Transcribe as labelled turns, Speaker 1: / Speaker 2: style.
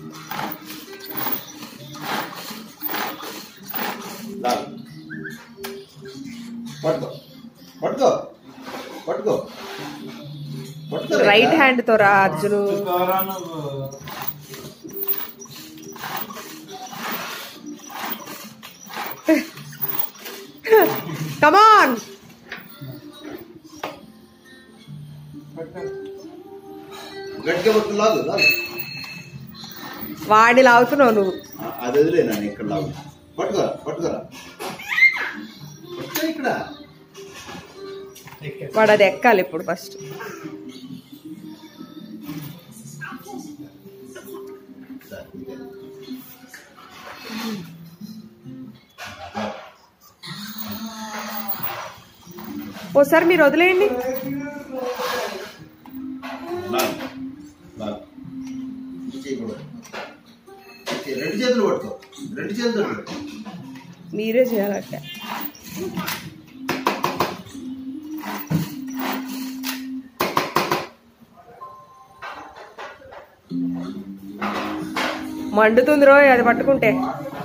Speaker 1: లాగు పట్టుకో పట్టుకో పట్టుకో పట్టుకో
Speaker 2: రైట్ హ్యాండ్ తో రా అర్జును
Speaker 3: చూసుకోరా నువ్వు
Speaker 2: కమాన్
Speaker 1: గట్టిగా పట్టుకో లాగు లాగు
Speaker 2: వాడిని లాగుతున్నావు నువ్వు
Speaker 1: ఆ, అది వదిలే నన్ను ఇక్కడ లాగు పట్టుకోరా పట్టుకోరా పట్టుకో ఇక్కడ
Speaker 2: వాడు అది ఎక్కాలి ఇప్పుడు ఫస్ట్
Speaker 1: సార్, ఇదే.
Speaker 2: ఓసారి మీరు వదిలేయండి
Speaker 1: లాగు లాగు ఈ చేయి కూడా ఈ చేయి, రెండు చేతులు పట్టుకో రెండు చేతులు పట్టుకో
Speaker 2: మీరే చేయాలంట మండుతుంది రోయ్ అది పట్టుకుంటే